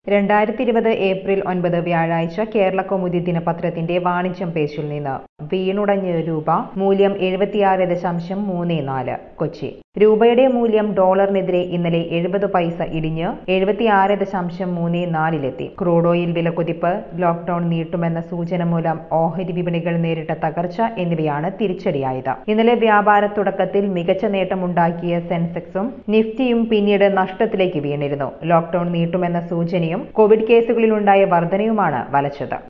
രണ്ടായിരത്തി ഇരുപത് ഏപ്രിൽ ഒൻപത് വ്യാഴാഴ്ച കേരള കൗമുദി ദിനപത്രത്തിന്റെ വാണിജ്യം പേജിൽ നിന്ന് വീണുടഞ്ഞ രൂപ മൂല്യം എഴുപത്തിയാറ് ദശാംശം മൂന്ന് നാല് കൊച്ചി രൂപയുടെ മൂല്യം ഡോളറിനെതിരെ ഇന്നലെ എഴുപത് പൈസ ഇടിഞ്ഞ് എഴുപത്തിയാറ് ദശാംശം മൂന്ന് നാലിലെത്തി ക്രൂഡ് ഓയിൽ വില കുതിപ്പ് ലോക്ഡൌൺ നീട്ടുമെന്ന സൂചന മൂലം ഓഹരി വിപണികൾ നേരിട്ട തകർച്ച എന്നിവയാണ് തിരിച്ചടിയായത് ഇന്നലെ വ്യാപാര തുടക്കത്തിൽ മികച്ച നേട്ടമുണ്ടാക്കിയ സെൻസെക്സും നിഫ്റ്റിയും പിന്നീട് നഷ്ടത്തിലേക്ക് വീണിരുന്നു ലോക്ഡൌൺ നീട്ടുമെന്ന സൂചനയും കോവിഡ് കേസുകളിലുണ്ടായ വർധനയുമാണ് വലച്ചത്